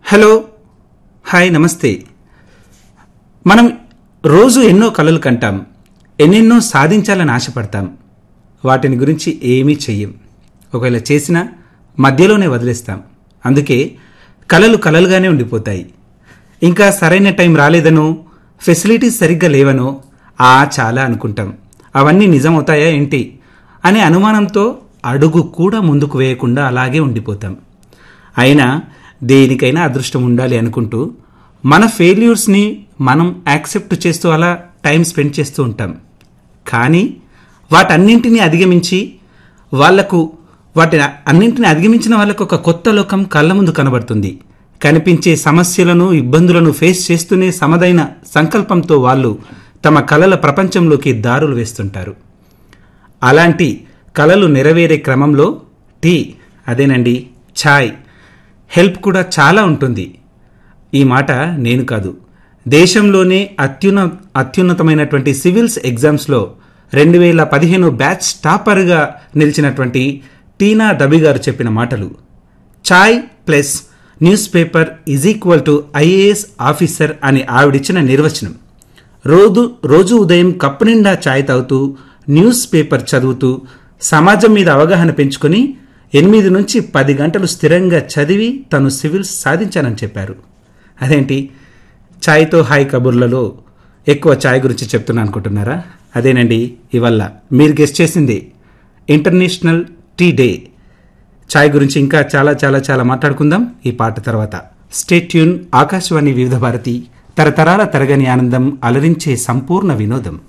hello hi నమస్తే మనం రోజు ఎన్నో కలలు కంటాం ఎన్నెన్నో సాధించాలని ఆశపడతాం వాటిని గురించి ఏమీ చెయ్యం ఒకవేళ చేసినా మధ్యలోనే వదిలేస్తాం అందుకే కలలు కలలుగానే ఉండిపోతాయి ఇంకా సరైన టైం రాలేదనో ఫెసిలిటీస్ సరిగ్గా లేవనో ఆ చాలా అనుకుంటాం అవన్నీ నిజమవుతాయా ఏంటి అనే అనుమానంతో అడుగు కూడా ముందుకు వేయకుండా అలాగే ఉండిపోతాం అయినా దేనికైనా అదృష్టం ఉండాలి అనుకుంటూ మన ఫెయిల్యూర్స్ని మనం యాక్సెప్ట్ చేస్తూ అలా టైం స్పెండ్ చేస్తూ ఉంటాం కానీ వాటన్నింటినీ అధిగమించి వాళ్లకు వాటిని అన్నింటిని అధిగమించిన వాళ్ళకు ఒక కొత్త లోకం కళ్ళ ముందు కనబడుతుంది కనిపించే సమస్యలను ఇబ్బందులను ఫేస్ చేస్తూనే సమదైన సంకల్పంతో వాళ్ళు తమ కలల ప్రపంచంలోకి దారులు వేస్తుంటారు అలాంటి కలలు నెరవేరే క్రమంలో టీ అదేనండి ఛాయ్ హెల్ప్ కూడా చాలా ఉంటుంది ఈ మాట నేను కాదు దేశంలోనే అత్యున్న అత్యున్నతమైనటువంటి సివిల్స్ ఎగ్జామ్స్లో రెండు వేల పదిహేను బ్యాచ్ టాపర్గా నిలిచినటువంటి టీనా దబి గారు చెప్పిన మాటలు chai plus newspaper is equal to IAS officer అని ఆవిడిచ్చిన నిర్వచనం రోజు రోజు ఉదయం కప్పు నిండా ఛాయ్ తాగుతూ న్యూస్ పేపర్ చదువుతూ సమాజం మీద అవగాహన పెంచుకొని ఎనిమిది నుంచి పది గంటలు స్థిరంగా చదివి తను సివిల్స్ సాధించానని చెప్పారు అదేంటి ఛాయ్తో హాయ్ కబుర్లలో ఎక్కువ ఛాయ్ గురించి చెప్తున్నా అనుకుంటున్నారా అదేనండి ఇవల్ల మీరు గెస్ట్ చేసింది ఇంటర్నేషనల్ టీ డే ఛాయ్ గురించి ఇంకా చాలా చాలా చాలా మాట్లాడుకుందాం ఈ పాట తర్వాత స్టేట్ ట్యూన్ ఆకాశవాణి వివిధ భారతి తరతరాల తరగని ఆనందం అలరించే సంపూర్ణ వినోదం